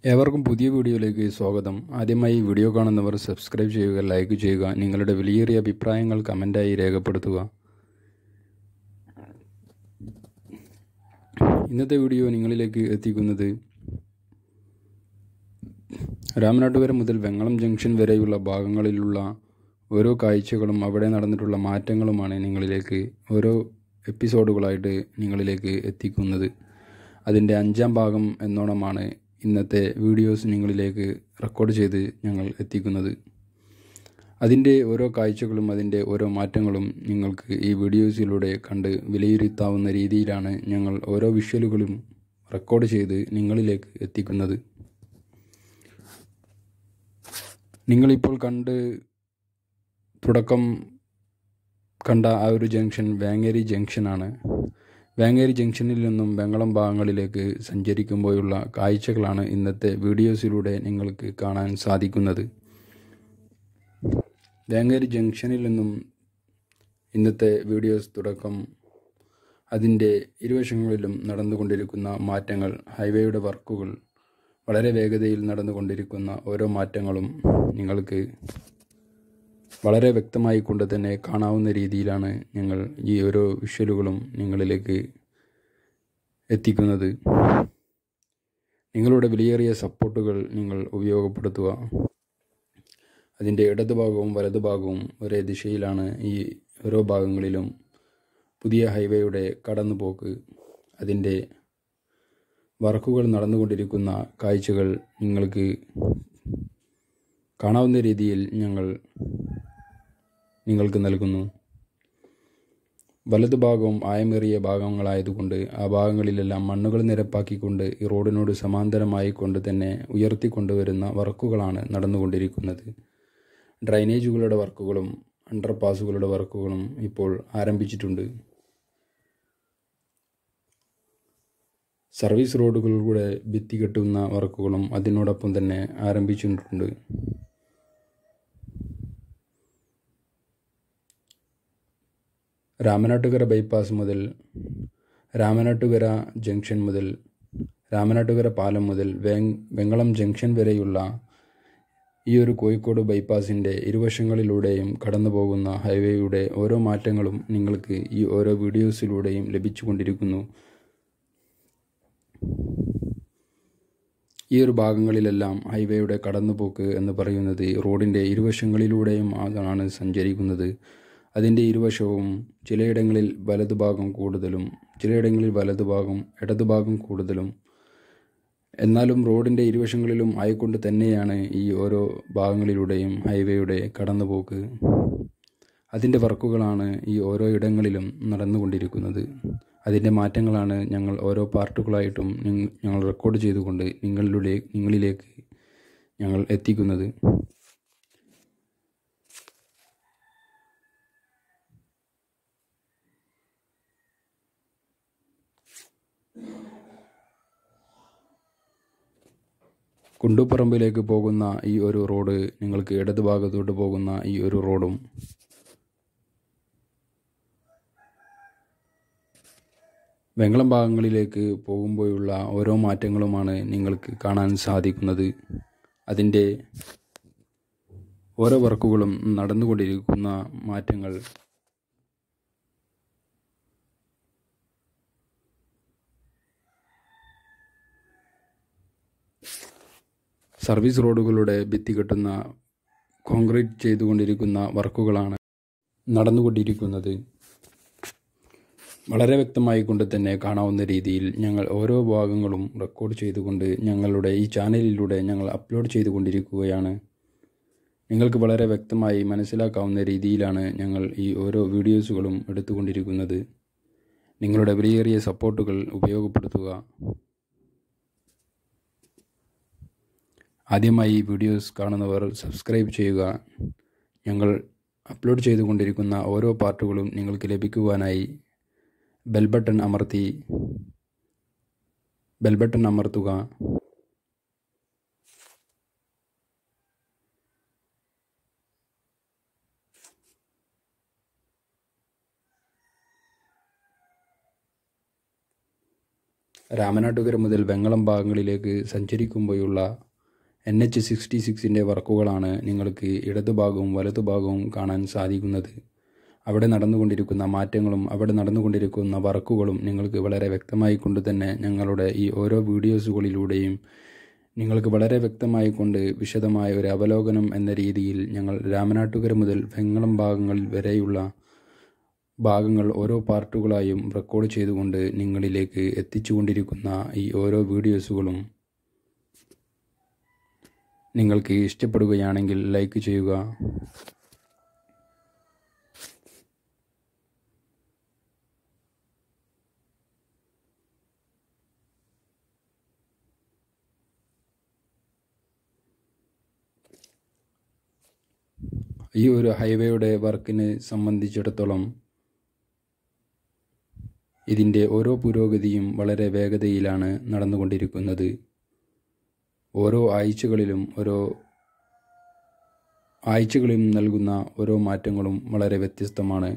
ഏവർക്കും പുതിയ വീഡിയോയിലേക്ക് സ്വാഗതം ആദ്യമായി വീഡിയോ കാണുന്നവർ സബ്സ്ക്രൈബ് ചെയ്യുക ലൈക്ക് ചെയ്യുക നിങ്ങളുടെ വിലയേറിയ അഭിപ്രായങ്ങൾ കമൻറ്റായി രേഖപ്പെടുത്തുക ഇന്നത്തെ വീഡിയോ നിങ്ങളിലേക്ക് എത്തിക്കുന്നത് രാമനാട്ടുകര മുതൽ വെങ്ങളം ജംഗ്ഷൻ വരെയുള്ള ഭാഗങ്ങളിലുള്ള ഓരോ കാഴ്ചകളും അവിടെ നടന്നിട്ടുള്ള മാറ്റങ്ങളുമാണ് നിങ്ങളിലേക്ക് ഓരോ എപ്പിസോഡുകളായിട്ട് നിങ്ങളിലേക്ക് എത്തിക്കുന്നത് അതിൻ്റെ അഞ്ചാം ഭാഗം എന്നോണമാണ് ഇന്നത്തെ വീഡിയോസ് നിങ്ങളിലേക്ക് റെക്കോർഡ് ചെയ്ത് ഞങ്ങൾ എത്തിക്കുന്നത് അതിൻ്റെ ഓരോ കാഴ്ചകളും അതിൻ്റെ ഓരോ മാറ്റങ്ങളും നിങ്ങൾക്ക് ഈ വീഡിയോസിലൂടെ കണ്ട് വിലയിരുത്താവുന്ന രീതിയിലാണ് ഞങ്ങൾ ഓരോ വിഷ്വലുകളും റെക്കോർഡ് ചെയ്ത് നിങ്ങളിലേക്ക് എത്തിക്കുന്നത് നിങ്ങളിപ്പോൾ കണ്ട് തുടക്കം കണ്ട ആ ഒരു ജംഗ്ഷൻ വേങ്ങേരി ജംഗ്ഷനാണ് വേങ്ങേരി ജംഗ്ഷനിൽ നിന്നും വെങ്ങളം ഭാഗങ്ങളിലേക്ക് സഞ്ചരിക്കുമ്പോഴുള്ള കാഴ്ചകളാണ് ഇന്നത്തെ വീഡിയോസിലൂടെ നിങ്ങൾക്ക് കാണാൻ സാധിക്കുന്നത് വേങ്ങേരി ജംഗ്ഷനിൽ നിന്നും ഇന്നത്തെ വീഡിയോസ് തുടക്കം അതിൻ്റെ ഇരുവശങ്ങളിലും നടന്നുകൊണ്ടിരിക്കുന്ന മാറ്റങ്ങൾ ഹൈവേയുടെ വർക്കുകൾ വളരെ വേഗതയിൽ നടന്നുകൊണ്ടിരിക്കുന്ന ഓരോ മാറ്റങ്ങളും നിങ്ങൾക്ക് വളരെ വ്യക്തമായി കൊണ്ട് തന്നെ കാണാവുന്ന രീതിയിലാണ് ഞങ്ങൾ ഈ ഓരോ വിഷ്വലുകളും നിങ്ങളിലേക്ക് എത്തിക്കുന്നത് നിങ്ങളുടെ വിലയേറിയ സപ്പോർട്ടുകൾ നിങ്ങൾ ഉപയോഗപ്പെടുത്തുക അതിൻ്റെ ഇടതുഭാഗവും വലതുഭാഗവും ഒരേ ദിശയിലാണ് ഈ ഓരോ ഭാഗങ്ങളിലും പുതിയ ഹൈവേയുടെ കടന്നുപോക്ക് അതിൻ്റെ വർക്കുകൾ നടന്നുകൊണ്ടിരിക്കുന്ന കാഴ്ചകൾ നിങ്ങൾക്ക് കാണാവുന്ന രീതിയിൽ ഞങ്ങൾ നിങ്ങൾക്ക് നൽകുന്നു വലതുഭാഗവും ആയമേറിയ ഭാഗങ്ങളായതുകൊണ്ട് ആ ഭാഗങ്ങളിലെല്ലാം മണ്ണുകൾ നിരപ്പാക്കിക്കൊണ്ട് ഈ റോഡിനോട് സമാന്തരമായി കൊണ്ട് തന്നെ ഉയർത്തിക്കൊണ്ടുവരുന്ന വർക്കുകളാണ് നടന്നുകൊണ്ടിരിക്കുന്നത് ഡ്രൈനേജുകളുടെ വർക്കുകളും അണ്ടർപാസുകളുടെ വർക്കുകളും ഇപ്പോൾ ആരംഭിച്ചിട്ടുണ്ട് സർവീസ് റോഡുകളിലൂടെ ഭിത്തി കെട്ടുന്ന വർക്കുകളും അതിനോടൊപ്പം തന്നെ ആരംഭിച്ചിട്ടുണ്ട് രാമനാട്ടുകര ബൈപ്പാസ് മുതൽ രാമനാട്ടുകര ജംഗ്ഷൻ മുതൽ രാമനാട്ടുകര പാലം മുതൽ വെങ്ങളം ജംഗ്ഷൻ വരെയുള്ള ഈ ഒരു കോഴിക്കോട് ബൈപ്പാസിൻ്റെ ഇരുവശങ്ങളിലൂടെയും കടന്നു പോകുന്ന ഹൈവേയുടെ ഓരോ മാറ്റങ്ങളും നിങ്ങൾക്ക് ഈ ഓരോ വീഡിയോസിലൂടെയും ലഭിച്ചുകൊണ്ടിരിക്കുന്നു ഈ ഒരു ഭാഗങ്ങളിലെല്ലാം ഹൈവേയുടെ കടന്നുപോക്ക് എന്ന് പറയുന്നത് റോഡിൻ്റെ ഇരുവശങ്ങളിലൂടെയും ആണ് സഞ്ചരിക്കുന്നത് അതിൻ്റെ ഇരുവശവും ചിലയിടങ്ങളിൽ വലതുഭാഗം കൂടുതലും ചിലയിടങ്ങളിൽ വലതുഭാഗം ഇടതുഭാഗം കൂടുതലും എന്നാലും റോഡിൻ്റെ ഇരുവശങ്ങളിലും ആയിക്കൊണ്ട് തന്നെയാണ് ഈ ഓരോ ഭാഗങ്ങളിലൂടെയും ഹൈവേയുടെ കടന്നുപോക്ക് അതിൻ്റെ വർക്കുകളാണ് ഈ ഓരോ ഇടങ്ങളിലും നടന്നുകൊണ്ടിരിക്കുന്നത് അതിൻ്റെ മാറ്റങ്ങളാണ് ഞങ്ങൾ ഓരോ പാർട്ടുകളായിട്ടും ഞങ്ങൾ റെക്കോർഡ് ചെയ്തുകൊണ്ട് നിങ്ങളിലൂടെ നിങ്ങളിലേക്ക് ഞങ്ങൾ എത്തിക്കുന്നത് കുണ്ടുപറമ്പിലേക്ക് പോകുന്ന ഈ ഒരു റോഡ് നിങ്ങൾക്ക് ഇടതുഭാഗത്തോട്ട് പോകുന്ന ഈ ഒരു റോഡും വെങ്ങളം ഭാഗങ്ങളിലേക്ക് പോകുമ്പോഴുള്ള ഓരോ മാറ്റങ്ങളുമാണ് നിങ്ങൾക്ക് കാണാൻ സാധിക്കുന്നത് അതിൻ്റെ ഓരോ വർക്കുകളും നടന്നുകൊണ്ടിരിക്കുന്ന മാറ്റങ്ങൾ സർവീസ് റോഡുകളുടെ ഭിത്തി കെട്ടുന്ന കോൺക്രീറ്റ് ചെയ്തുകൊണ്ടിരിക്കുന്ന വർക്കുകളാണ് നടന്നുകൊണ്ടിരിക്കുന്നത് വളരെ വ്യക്തമായി കൊണ്ട് തന്നെ കാണാവുന്ന രീതിയിൽ ഞങ്ങൾ ഓരോ ഭാഗങ്ങളും റെക്കോർഡ് ചെയ്തുകൊണ്ട് ഞങ്ങളുടെ ഈ ചാനലിലൂടെ ഞങ്ങൾ അപ്ലോഡ് ചെയ്തുകൊണ്ടിരിക്കുകയാണ് നിങ്ങൾക്ക് വളരെ വ്യക്തമായി മനസ്സിലാക്കാവുന്ന രീതിയിലാണ് ഞങ്ങൾ ഈ ഓരോ വീഡിയോസുകളും എടുത്തുകൊണ്ടിരിക്കുന്നത് നിങ്ങളുടെ വിലയേറിയ സപ്പോർട്ടുകൾ ഉപയോഗപ്പെടുത്തുക ആദ്യമായി വീഡിയോസ് കാണുന്നവർ സബ്സ്ക്രൈബ് ചെയ്യുക ഞങ്ങൾ അപ്ലോഡ് ചെയ്തുകൊണ്ടിരിക്കുന്ന ഓരോ പാർട്ടുകളും നിങ്ങൾക്ക് ലഭിക്കുവാനായി ബെൽ ബട്ടൺ അമർത്തി ബെൽ ബട്ടൺ അമർത്തുക രാമനാട്ടുകര മുതൽ വെങ്ങളം ഭാഗങ്ങളിലേക്ക് സഞ്ചരിക്കുമ്പോഴുള്ള എൻ എച്ച് സിക്സ്റ്റി സിക്സിൻ്റെ വർക്കുകളാണ് നിങ്ങൾക്ക് ഇടതുഭാഗവും വലതുഭാഗവും കാണാൻ സാധിക്കുന്നത് അവിടെ നടന്നുകൊണ്ടിരിക്കുന്ന മാറ്റങ്ങളും അവിടെ നടന്നുകൊണ്ടിരിക്കുന്ന വർക്കുകളും നിങ്ങൾക്ക് വളരെ വ്യക്തമായി കൊണ്ട് തന്നെ ഞങ്ങളുടെ ഈ ഓരോ വീഡിയോസുകളിലൂടെയും നിങ്ങൾക്ക് വളരെ വ്യക്തമായി കൊണ്ട് വിശദമായ ഒരു അവലോകനം എന്ന രീതിയിൽ ഞങ്ങൾ രാമനാട്ടുകര മുതൽ വെങ്ങളം ഭാഗങ്ങളിൽ വരെയുള്ള ഭാഗങ്ങൾ ഓരോ പാർട്ടുകളായും റെക്കോർഡ് ചെയ്തുകൊണ്ട് നിങ്ങളിലേക്ക് എത്തിച്ചുകൊണ്ടിരിക്കുന്ന ഈ ഓരോ വീഡിയോസുകളും നിങ്ങൾക്ക് ഇഷ്ടപ്പെടുകയാണെങ്കിൽ ലൈക്ക് ചെയ്യുക ഈ ഒരു ഹൈവേയുടെ വർക്കിനെ സംബന്ധിച്ചിടത്തോളം ഇതിൻ്റെ ഓരോ പുരോഗതിയും വളരെ വേഗതയിലാണ് നടന്നുകൊണ്ടിരിക്കുന്നത് ഓരോ ആഴ്ചകളിലും ഓരോ ആഴ്ചകളിലും നൽകുന്ന ഓരോ മാറ്റങ്ങളും വളരെ വ്യത്യസ്തമാണ്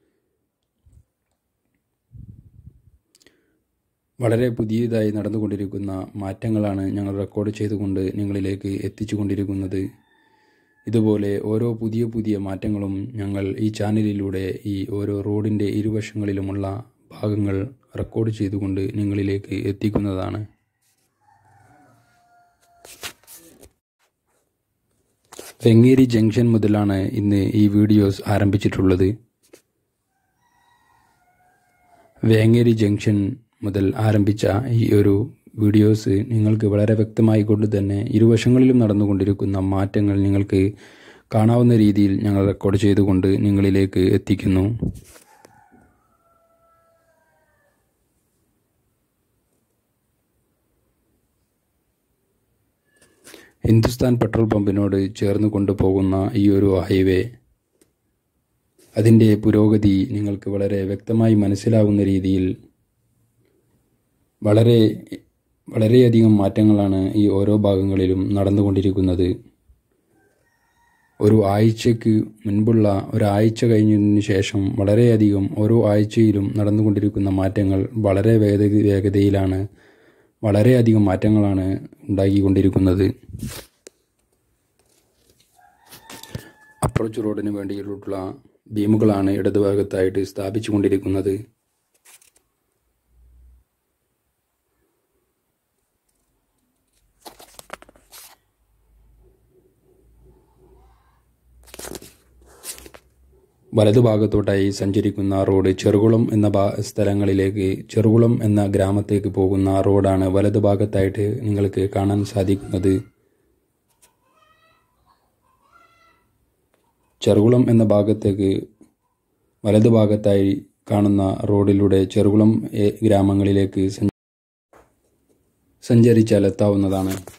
വളരെ പുതിയതായി നടന്നുകൊണ്ടിരിക്കുന്ന മാറ്റങ്ങളാണ് ഞങ്ങൾ റെക്കോർഡ് ചെയ്തുകൊണ്ട് നിങ്ങളിലേക്ക് എത്തിച്ചുകൊണ്ടിരിക്കുന്നത് ഇതുപോലെ ഓരോ പുതിയ പുതിയ മാറ്റങ്ങളും ഞങ്ങൾ ഈ ചാനലിലൂടെ ഈ ഓരോ റോഡിൻ്റെ ഇരുവശങ്ങളിലുമുള്ള ഭാഗങ്ങൾ റെക്കോർഡ് ചെയ്തുകൊണ്ട് നിങ്ങളിലേക്ക് എത്തിക്കുന്നതാണ് വെങ്ങേരി ജംഗ്ഷൻ മുതലാണ് ഇന്ന് ഈ വീഡിയോസ് ആരംഭിച്ചിട്ടുള്ളത് വേങ്ങേരി ജംഗ്ഷൻ മുതൽ ആരംഭിച്ച ഈ ഒരു വീഡിയോസ് നിങ്ങൾക്ക് വളരെ വ്യക്തമായി കൊണ്ട് തന്നെ ഇരുവശങ്ങളിലും നടന്നുകൊണ്ടിരിക്കുന്ന മാറ്റങ്ങൾ നിങ്ങൾക്ക് കാണാവുന്ന രീതിയിൽ ഞങ്ങൾ റെക്കോർഡ് ചെയ്തുകൊണ്ട് നിങ്ങളിലേക്ക് എത്തിക്കുന്നു ഹിന്ദുസ്ഥാൻ പെട്രോൾ പമ്പിനോട് ചേർന്ന് കൊണ്ടുപോകുന്ന ഈ ഒരു ഹൈവേ അതിൻ്റെ പുരോഗതി നിങ്ങൾക്ക് വളരെ വ്യക്തമായി മനസ്സിലാവുന്ന രീതിയിൽ വളരെ വളരെയധികം മാറ്റങ്ങളാണ് ഈ ഓരോ ഭാഗങ്ങളിലും നടന്നുകൊണ്ടിരിക്കുന്നത് ഒരു ആഴ്ചയ്ക്ക് മുൻപുള്ള ഒരാഴ്ച കഴിഞ്ഞതിന് ശേഷം വളരെയധികം ഓരോ ആഴ്ചയിലും നടന്നുകൊണ്ടിരിക്കുന്ന മാറ്റങ്ങൾ വളരെ വേഗ വേഗതയിലാണ് വളരെയധികം മാറ്റങ്ങളാണ് ഉണ്ടാക്കിക്കൊണ്ടിരിക്കുന്നത് അപ്രോച്ച് റോഡിന് വേണ്ടിയിട്ടുള്ള ബീമുകളാണ് ഇടതുഭാഗത്തായിട്ട് സ്ഥാപിച്ചുകൊണ്ടിരിക്കുന്നത് വലതുഭാഗത്തോട്ടായി സഞ്ചരിക്കുന്ന റോഡ് ചെറുകുളം എന്ന സ്ഥലങ്ങളിലേക്ക് ചെറുകുളം എന്ന ഗ്രാമത്തേക്ക് പോകുന്ന റോഡാണ് വലതുഭാഗത്തായിട്ട് നിങ്ങൾക്ക് കാണാൻ സാധിക്കുന്നത് ചെറുകുളം എന്ന ഭാഗത്തേക്ക് വലതുഭാഗത്തായി കാണുന്ന റോഡിലൂടെ ചെറുകുളം ഗ്രാമങ്ങളിലേക്ക് സഞ്ചരിച്ചാൽ എത്താവുന്നതാണ്